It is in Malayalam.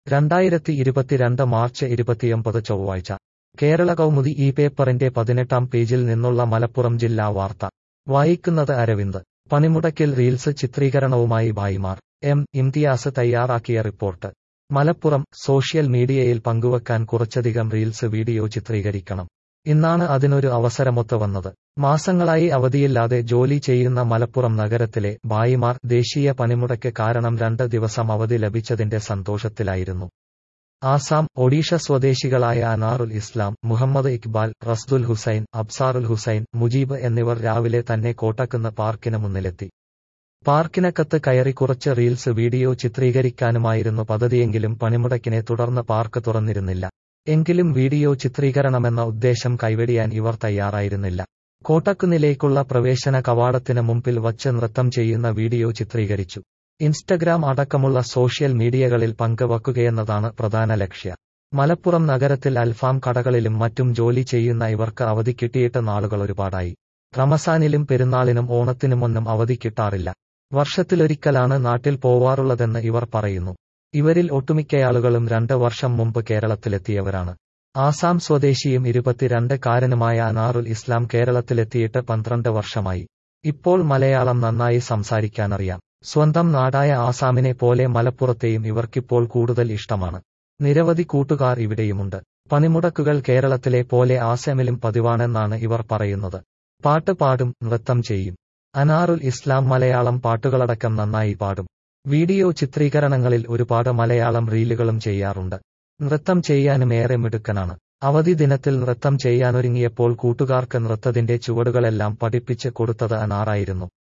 രണ്ടായിരത്തി ഇരുപത്തിരണ്ട് മാർച്ച് ഇരുപത്തിയൊമ്പത് ചൊവ്വാഴ്ച കേരള കൗമുദി ഈ പേപ്പറിന്റെ പതിനെട്ടാം പേജിൽ നിന്നുള്ള മലപ്പുറം ജില്ലാ വാർത്ത വായിക്കുന്നത് അരവിന്ദ് പണിമുടക്കിൽ റീൽസ് ചിത്രീകരണവുമായി ഭായിമാർ എം ഇംതിയാസ് തയ്യാറാക്കിയ റിപ്പോർട്ട് മലപ്പുറം സോഷ്യൽ മീഡിയയിൽ പങ്കുവക്കാൻ കുറച്ചധികം റീൽസ് വീഡിയോ ചിത്രീകരിക്കണം ഇന്നാണ് അതിനൊരു അവസരമൊത്ത് വന്നത് മാസങ്ങളായി അവധിയില്ലാതെ ജോലി ചെയ്യുന്ന മലപ്പുറം നഗരത്തിലെ ഭായിമാർ ദേശീയ പണിമുടക്ക് കാരണം രണ്ട് ദിവസം അവധി ലഭിച്ചതിന്റെ സന്തോഷത്തിലായിരുന്നു ആസാം ഒഡീഷ സ്വദേശികളായ അനാറുൽ ഇസ്ലാം മുഹമ്മദ് ഇക്ബാൽ റസ്ദുൽ ഹുസൈൻ അബ്സാറുൽ ഹുസൈൻ മുജീബ് എന്നിവർ രാവിലെ തന്നെ കോട്ടക്കുന്ന് പാർക്കിന് മുന്നിലെത്തി പാർക്കിനകത്ത് കയറി കുറച്ച് റീൽസ് വീഡിയോ ചിത്രീകരിക്കാനുമായിരുന്നു പദ്ധതിയെങ്കിലും പണിമുടക്കിനെ തുടർന്ന് പാർക്ക് തുറന്നിരുന്നില്ല എങ്കിലും വീഡിയോ ചിത്രീകരണമെന്ന ഉദ്ദേശം കൈവെടിയാൻ ഇവർ തയ്യാറായിരുന്നില്ല കോട്ടക്കുന്നിലേക്കുള്ള പ്രവേശന കവാടത്തിന് മുമ്പിൽ വച്ച് നൃത്തം ചെയ്യുന്ന വീഡിയോ ചിത്രീകരിച്ചു ഇൻസ്റ്റഗ്രാം അടക്കമുള്ള സോഷ്യൽ മീഡിയകളിൽ പങ്കുവക്കുകയെന്നതാണ് പ്രധാന ലക്ഷ്യം മലപ്പുറം നഗരത്തിൽ അൽഫാം കടകളിലും മറ്റും ജോലി ചെയ്യുന്ന ഇവർക്ക് അവധി കിട്ടിയിട്ട് നാളുകൾ ഒരുപാടായി റമസാനിലും പെരുന്നാളിനും ഓണത്തിനുമൊന്നും അവധി കിട്ടാറില്ല വർഷത്തിലൊരിക്കലാണ് നാട്ടിൽ പോവാറുള്ളതെന്ന് ഇവർ പറയുന്നു ഇവരിൽ ഒട്ടുമിക്കയാളുകളും രണ്ട് വർഷം മുമ്പ് കേരളത്തിലെത്തിയവരാണ് ആസാം സ്വദേശിയും ഇരുപത്തിരണ്ട് കാരനുമായ അനാറുൽ ഇസ്ലാം കേരളത്തിലെത്തിയിട്ട് പന്ത്രണ്ട് വർഷമായി ഇപ്പോൾ മലയാളം നന്നായി സംസാരിക്കാനറിയാം സ്വന്തം നാടായ ആസാമിനെ പോലെ മലപ്പുറത്തെയും ഇവർക്കിപ്പോൾ കൂടുതൽ ഇഷ്ടമാണ് നിരവധി കൂട്ടുകാർ ഇവിടെയുമുണ്ട് പണിമുടക്കുകൾ കേരളത്തിലെ പോലെ ആസാമിലും പതിവാണെന്നാണ് ഇവർ പറയുന്നത് പാട്ട് പാടും നൃത്തം ചെയ്യും അനാറുൽ ഇസ്ലാം മലയാളം പാട്ടുകളടക്കം നന്നായി പാടും വീഡിയോ ചിത്രീകരണങ്ങളിൽ ഒരുപാട് മലയാളം റീലുകളും ചെയ്യാറുണ്ട് നൃത്തം ചെയ്യാനും ഏറെ മിടുക്കനാണ് അവധി ദിനത്തിൽ നൃത്തം ചെയ്യാനൊരുങ്ങിയപ്പോൾ കൂട്ടുകാർക്ക് നൃത്തത്തിന്റെ ചുവടുകളെല്ലാം പഠിപ്പിച്ച് കൊടുത്തത് അനാറായിരുന്നു